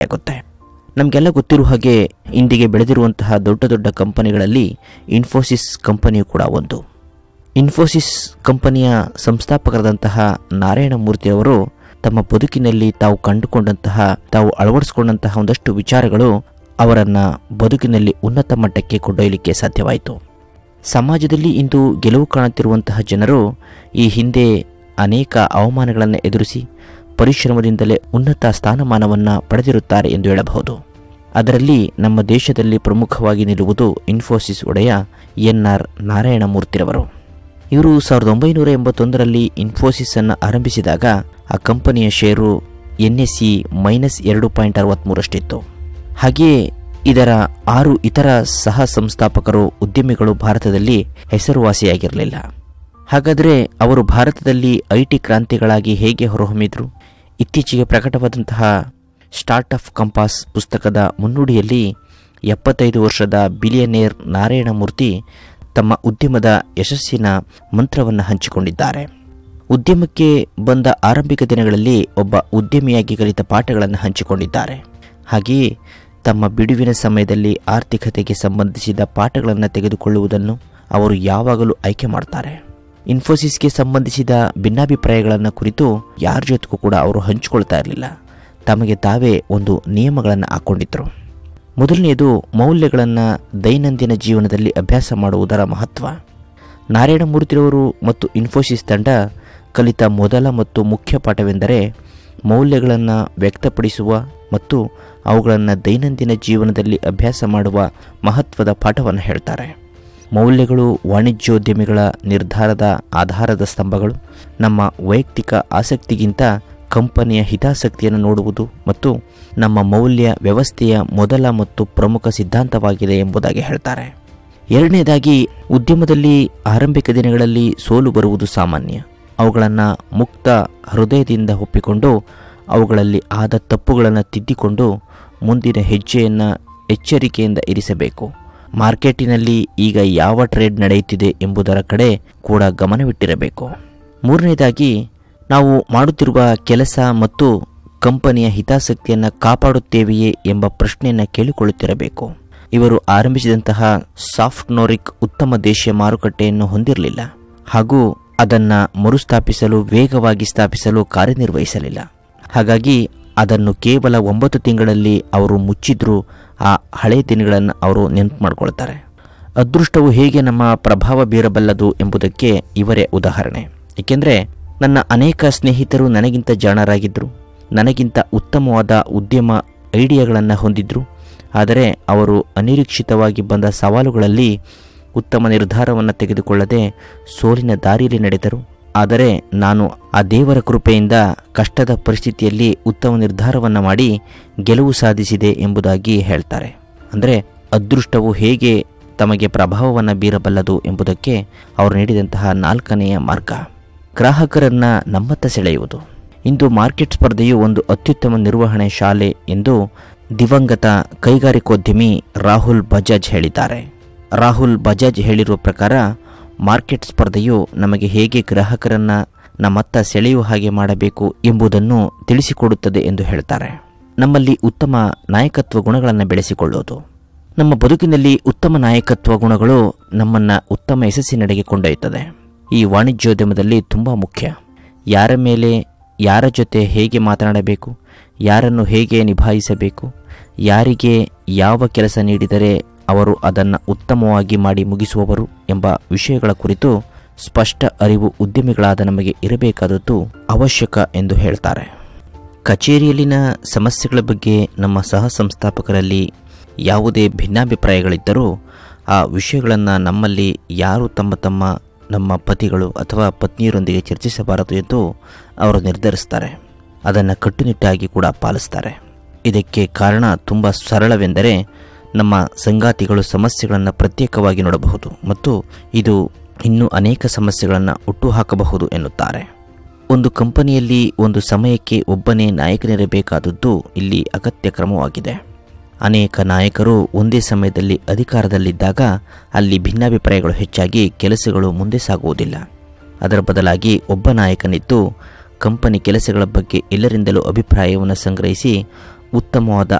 ಆಗುತ್ತೆ ನಮಗೆಲ್ಲ ಗೊತ್ತಿರುವ ಹಾಗೆ ಇಂದಿಗೆ ಬೆಳೆದಿರುವಂತಹ ದೊಡ್ಡ ದೊಡ್ಡ ಕಂಪನಿಗಳಲ್ಲಿ ಇನ್ಫೋಸಿಸ್ ಕಂಪನಿಯು ಕೂಡ ಒಂದು ಇನ್ಫೋಸಿಸ್ ಕಂಪನಿಯ ಸಂಸ್ಥಾಪಕರಾದಂತಹ ನಾರಾಯಣ ಮೂರ್ತಿಯವರು ತಮ್ಮ ಬದುಕಿನಲ್ಲಿ ತಾವು ಕಂಡುಕೊಂಡಂತಹ ತಾವು ಅಳವಡಿಸಿಕೊಂಡಂತಹ ಒಂದಷ್ಟು ವಿಚಾರಗಳು ಅವರನ್ನ ಬದುಕಿನಲ್ಲಿ ಉನ್ನತ ಮಟ್ಟಕ್ಕೆ ಕೊಂಡೊಯ್ಯಲಿಕ್ಕೆ ಸಾಧ್ಯವಾಯಿತು ಸಮಾಜದಲ್ಲಿ ಇಂದು ಗೆಲುವು ಕಾಣುತ್ತಿರುವಂತಹ ಜನರು ಈ ಹಿಂದೆ ಅನೇಕ ಅವಮಾನಗಳನ್ನು ಎದುರಿಸಿ ಪರಿಶ್ರಮದಿಂದಲೇ ಉನ್ನತ ಸ್ಥಾನಮಾನವನ್ನು ಪಡೆದಿರುತ್ತಾರೆ ಎಂದು ಹೇಳಬಹುದು ಅದರಲ್ಲಿ ನಮ್ಮ ದೇಶದಲ್ಲಿ ಪ್ರಮುಖವಾಗಿ ನಿಲ್ಲುವುದು ಇನ್ಫೋಸಿಸ್ ಒಡೆಯ ಎನ್ ಆರ್ ನಾರಾಯಣಮೂರ್ತಿರವರು ಇವರು ಸಾವಿರದ ಒಂಬೈನೂರ ಎಂಬತ್ತೊಂದರಲ್ಲಿ ಇನ್ಫೋಸಿಸ್ ಅನ್ನು ಆರಂಭಿಸಿದಾಗ ಆ ಕಂಪನಿಯ share N S C minus ಎರಡು ಪಾಯಿಂಟ್ ಅರವತ್ತ್ಮೂರಷ್ಟಿತ್ತು ಹಾಗೆಯೇ ಇದರ ಆರು ಇತರ ಸಹ ಸಂಸ್ಥಾಪಕರು ಉದ್ಯಮಿಗಳು ಭಾರತದಲ್ಲಿ ಹೆಸರುವಾಸಿಯಾಗಿರಲಿಲ್ಲ ಹಾಗಾದರೆ ಅವರು ಭಾರತದಲ್ಲಿ ಐ ಟಿ ಕ್ರಾಂತಿಗಳಾಗಿ ಹೇಗೆ ಹೊರಹೊಮ್ಮಿದ್ರು ಇತ್ತೀಚೆಗೆ ಪ್ರಕಟವಾದಂತಹ ಸ್ಟಾರ್ಟ್ ಆಫ್ ಕಂಪಾಸ್ ಪುಸ್ತಕದ ಮುನ್ನುಡಿಯಲ್ಲಿ ಎಪ್ಪತ್ತೈದು ವರ್ಷದ ಬಿಲಿಯನೇರ್ ನಾರಾಯಣಮೂರ್ತಿ ತಮ್ಮ ಉದ್ಯಮದ ಯಶಸ್ಸಿನ ಮಂತ್ರವನ್ನು ಹಂಚಿಕೊಂಡಿದ್ದಾರೆ ಉದ್ಯಮಕ್ಕೆ ಬಂದ ಆರಂಭಿಕ ದಿನಗಳಲ್ಲಿ ಒಬ್ಬ ಉದ್ಯಮಿಯಾಗಿ ಕಲಿತ ಪಾಠಗಳನ್ನು ಹಂಚಿಕೊಂಡಿದ್ದಾರೆ ಹಾಗೆಯೇ ತಮ್ಮ ಬಿಡುವಿನ ಸಮಯದಲ್ಲಿ ಆರ್ಥಿಕತೆಗೆ ಸಂಬಂಧಿಸಿದ ಪಾಠಗಳನ್ನು ತೆಗೆದುಕೊಳ್ಳುವುದನ್ನು ಅವರು ಯಾವಾಗಲೂ ಆಯ್ಕೆ ಮಾಡ್ತಾರೆ ಇನ್ಫೋಸಿಸ್ಗೆ ಸಂಬಂಧಿಸಿದ ಭಿನ್ನಾಭಿಪ್ರಾಯಗಳನ್ನು ಕುರಿತು ಯಾರ ಜೊತೆಗೂ ಕೂಡ ಅವರು ಹಂಚಿಕೊಳ್ತಾ ಇರಲಿಲ್ಲ ತಮಗೆ ತಾವೇ ಒಂದು ನಿಯಮಗಳನ್ನು ಹಾಕ್ಕೊಂಡಿದ್ರು ಮೊದಲನೆಯದು ಮೌಲ್ಯಗಳನ್ನು ದೈನಂದಿನ ಜೀವನದಲ್ಲಿ ಅಭ್ಯಾಸ ಮಾಡುವುದರ ಮಹತ್ವ ನಾರಾಯಣಮೂರ್ತಿರವರು ಮತ್ತು ಇನ್ಫೋಸಿಸ್ ತಂಡ ಕಲಿತ ಮೊದಲ ಮತ್ತು ಮುಖ್ಯ ಪಾಠವೆಂದರೆ ಮೌಲ್ಯಗಳನ್ನು ವ್ಯಕ್ತಪಡಿಸುವ ಮತ್ತು ಅವುಗಳನ್ನು ದೈನಂದಿನ ಜೀವನದಲ್ಲಿ ಅಭ್ಯಾಸ ಮಾಡುವ ಮಹತ್ವದ ಪಾಠವನ್ನು ಹೇಳ್ತಾರೆ ಮೌಲ್ಯಗಳು ವಾಣಿಜ್ಯೋದ್ಯಮಿಗಳ ನಿರ್ಧಾರದ ಆಧಾರದ ಸ್ತಂಭಗಳು ನಮ್ಮ ವೈಯಕ್ತಿಕ ಆಸಕ್ತಿಗಿಂತ ಕಂಪನಿಯ ಹಿತಾಸಕ್ತಿಯನ್ನು ನೋಡುವುದು ಮತ್ತು ನಮ್ಮ ಮೌಲ್ಯ ವ್ಯವಸ್ಥೆಯ ಮೊದಲ ಮತ್ತು ಪ್ರಮುಖ ಸಿದ್ಧಾಂತವಾಗಿದೆ ಎಂಬುದಾಗಿ ಹೇಳ್ತಾರೆ ಎರಡನೇದಾಗಿ ಉದ್ಯಮದಲ್ಲಿ ಆರಂಭಿಕ ದಿನಗಳಲ್ಲಿ ಸೋಲು ಬರುವುದು ಸಾಮಾನ್ಯ ಅವುಗಳನ್ನು ಮುಕ್ತ ಹೃದಯದಿಂದ ಒಪ್ಪಿಕೊಂಡು ಅವುಗಳಲ್ಲಿ ಆದ ತಪ್ಪುಗಳನ್ನು ತಿದ್ದಿಕೊಂಡು ಮುಂದಿನ ಹೆಜ್ಜೆಯನ್ನು ಎಚ್ಚರಿಕೆಯಿಂದ ಇರಿಸಬೇಕು ಮಾರ್ಕೆಟಿನಲ್ಲಿ ಈಗ ಯಾವ ಟ್ರೇಡ್ ನಡೆಯುತ್ತಿದೆ ಎಂಬುದರ ಕಡೆ ಕೂಡ ಗಮನವಿಟ್ಟಿರಬೇಕು ಮೂರನೇದಾಗಿ ನಾವು ಮಾಡುತ್ತಿರುವ ಕೆಲಸ ಮತ್ತು ಕಂಪನಿಯ ಹಿತಾಸಕ್ತಿಯನ್ನು ಕಾಪಾಡುತ್ತೇವೆಯೇ ಎಂಬ ಪ್ರಶ್ನೆಯನ್ನು ಕೇಳಿಕೊಳ್ಳುತ್ತಿರಬೇಕು ಇವರು ಆರಂಭಿಸಿದಂತಹ ಸಾಫ್ಟ್ನೋರಿಕ್ ಉತ್ತಮ ದೇಶೀಯ ಮಾರುಕಟ್ಟೆಯನ್ನು ಹೊಂದಿರಲಿಲ್ಲ ಹಾಗೂ ಅದನ್ನು ಮರುಸ್ಥಾಪಿಸಲು ವೇಗವಾಗಿ ಸ್ಥಾಪಿಸಲು ಕಾರ್ಯನಿರ್ವಹಿಸಲಿಲ್ಲ ಹಾಗಾಗಿ ಅದನ್ನು ಕೇವಲ ಒಂಬತ್ತು ತಿಂಗಳಲ್ಲಿ ಅವರು ಮುಚ್ಚಿದ್ರೂ ಆ ಹಳೆಯ ದಿನಗಳನ್ನು ಅವರು ನೆನಪು ಮಾಡಿಕೊಳ್ತಾರೆ ಅದೃಷ್ಟವು ಹೇಗೆ ನಮ್ಮ ಪ್ರಭಾವ ಬೀರಬಲ್ಲದು ಎಂಬುದಕ್ಕೆ ಇವರೇ ಉದಾಹರಣೆ ಏಕೆಂದರೆ ನನ್ನ ಅನೇಕ ಸ್ನೇಹಿತರು ನನಗಿಂತ ಜಾಣರಾಗಿದ್ದರು ನನಗಿಂತ ಉತ್ತಮವಾದ ಉದ್ಯಮ ಐಡಿಯಾಗಳನ್ನು ಹೊಂದಿದ್ರು ಆದರೆ ಅವರು ಅನಿರೀಕ್ಷಿತವಾಗಿ ಬಂದ ಸವಾಲುಗಳಲ್ಲಿ ಉತ್ತಮ ನಿರ್ಧಾರವನ್ನು ತೆಗೆದುಕೊಳ್ಳದೆ ಸೋಲಿನ ದಾರಿಯಲ್ಲಿ ನಡೆದರು ಆದರೆ ನಾನು ಆ ದೇವರ ಕೃಪೆಯಿಂದ ಕಷ್ಟದ ಪರಿಸ್ಥಿತಿಯಲ್ಲಿ ಉತ್ತಮ ನಿರ್ಧಾರವನ್ನು ಮಾಡಿ ಗೆಲುವು ಸಾಧಿಸಿದೆ ಎಂಬುದಾಗಿ ಹೇಳ್ತಾರೆ ಅಂದರೆ ಅದೃಷ್ಟವು ಹೇಗೆ ತಮಗೆ ಪ್ರಭಾವವನ್ನು ಬೀರಬಲ್ಲದು ಎಂಬುದಕ್ಕೆ ಅವರು ನೀಡಿದಂತಹ ನಾಲ್ಕನೆಯ ಮಾರ್ಗ ಗ್ರಾಹಕರನ್ನ ನಮ್ಮತ್ತ ಸೆಳೆಯುವುದು ಇಂದು ಮಾರ್ಕೆಟ್ ಸ್ಪರ್ಧೆಯು ಒಂದು ಅತ್ಯುತ್ತಮ ನಿರ್ವಹಣೆ ಶಾಲೆ ಎಂದು ದಿವಂಗತ ಕೈಗಾರಿಕೋದ್ಯಮಿ ರಾಹುಲ್ ಬಜಾಜ್ ಹೇಳಿದ್ದಾರೆ ರಾಹುಲ್ ಬಜಾಜ್ ಹೇಳಿರುವ ಪ್ರಕಾರ ಮಾರ್ಕೆಟ್ ಸ್ಪರ್ಧೆಯು ನಮಗೆ ಹೇಗೆ ಗ್ರಾಹಕರನ್ನ ನಮ್ಮತ್ತ ಸೆಳೆಯುವ ಹಾಗೆ ಮಾಡಬೇಕು ಎಂಬುದನ್ನು ತಿಳಿಸಿಕೊಡುತ್ತದೆ ಎಂದು ಹೇಳ್ತಾರೆ ನಮ್ಮಲ್ಲಿ ಉತ್ತಮ ನಾಯಕತ್ವ ಗುಣಗಳನ್ನು ಬೆಳೆಸಿಕೊಳ್ಳುವುದು ನಮ್ಮ ಬದುಕಿನಲ್ಲಿ ಉತ್ತಮ ನಾಯಕತ್ವ ಗುಣಗಳು ನಮ್ಮನ್ನು ಉತ್ತಮ ಯಶಸ್ಸಿನೆಡೆಗೆ ಕೊಂಡೊಯ್ಯುತ್ತದೆ ಈ ವಾಣಿಜ್ಯೋದ್ಯಮದಲ್ಲಿ ತುಂಬ ಮುಖ್ಯ ಯಾರ ಮೇಲೆ ಯಾರ ಜೊತೆ ಹೇಗೆ ಮಾತನಾಡಬೇಕು ಯಾರನ್ನು ಹೇಗೆ ನಿಭಾಯಿಸಬೇಕು ಯಾರಿಗೆ ಯಾವ ಕೆಲಸ ನೀಡಿದರೆ ಅವರು ಅದನ್ನು ಉತ್ತಮವಾಗಿ ಮಾಡಿ ಮುಗಿಸುವವರು ಎಂಬ ವಿಷಯಗಳ ಕುರಿತು ಸ್ಪಷ್ಟ ಅರಿವು ಉದ್ಯಮಿಗಳಾದ ನಮಗೆ ಇರಬೇಕಾದದ್ದು ಅವಶ್ಯಕ ಎಂದು ಹೇಳ್ತಾರೆ ಕಚೇರಿಯಲ್ಲಿನ ಸಮಸ್ಯೆಗಳ ಬಗ್ಗೆ ನಮ್ಮ ಸಹ ಸಂಸ್ಥಾಪಕರಲ್ಲಿ ಯಾವುದೇ ಭಿನ್ನಾಭಿಪ್ರಾಯಗಳಿದ್ದರೂ ಆ ವಿಷಯಗಳನ್ನು ನಮ್ಮಲ್ಲಿ ಯಾರು ತಮ್ಮ ತಮ್ಮ ನಮ್ಮ ಪತಿಗಳು ಅಥವಾ ಪತ್ನಿಯರೊಂದಿಗೆ ಚರ್ಚಿಸಬಾರದು ಎಂದು ಅವರು ನಿರ್ಧರಿಸ್ತಾರೆ ಅದನ್ನು ಕಟ್ಟುನಿಟ್ಟಾಗಿ ಕೂಡ ಪಾಲಿಸ್ತಾರೆ ಇದಕ್ಕೆ ಕಾರಣ ತುಂಬ ಸರಳವೆಂದರೆ ನಮ್ಮ ಸಂಗಾತಿಗಳು ಸಮಸ್ಯೆಗಳನ್ನು ಪ್ರತ್ಯೇಕವಾಗಿ ನೋಡಬಹುದು ಮತ್ತು ಇದು ಇನ್ನೂ ಅನೇಕ ಸಮಸ್ಯೆಗಳನ್ನು ಹುಟ್ಟುಹಾಕಬಹುದು ಎನ್ನುತ್ತಾರೆ ಒಂದು ಕಂಪನಿಯಲ್ಲಿ ಒಂದು ಸಮಯಕ್ಕೆ ಒಬ್ಬನೇ ನಾಯಕನಿರಬೇಕಾದದ್ದು ಇಲ್ಲಿ ಅಗತ್ಯ ಕ್ರಮವಾಗಿದೆ ಅನೇಕ ನಾಯಕರು ಒಂದೇ ಸಮಯದಲ್ಲಿ ಅಧಿಕಾರದಲ್ಲಿದ್ದಾಗ ಅಲ್ಲಿ ಭಿನ್ನಾಭಿಪ್ರಾಯಗಳು ಹೆಚ್ಚಾಗಿ ಕೆಲಸಗಳು ಮುಂದೆ ಸಾಗುವುದಿಲ್ಲ ಅದರ ಬದಲಾಗಿ ಒಬ್ಬ ನಾಯಕನಿದ್ದು ಕಂಪನಿ ಕೆಲಸಗಳ ಬಗ್ಗೆ ಎಲ್ಲರಿಂದಲೂ ಅಭಿಪ್ರಾಯವನ್ನು ಸಂಗ್ರಹಿಸಿ ಉತ್ತಮವಾದ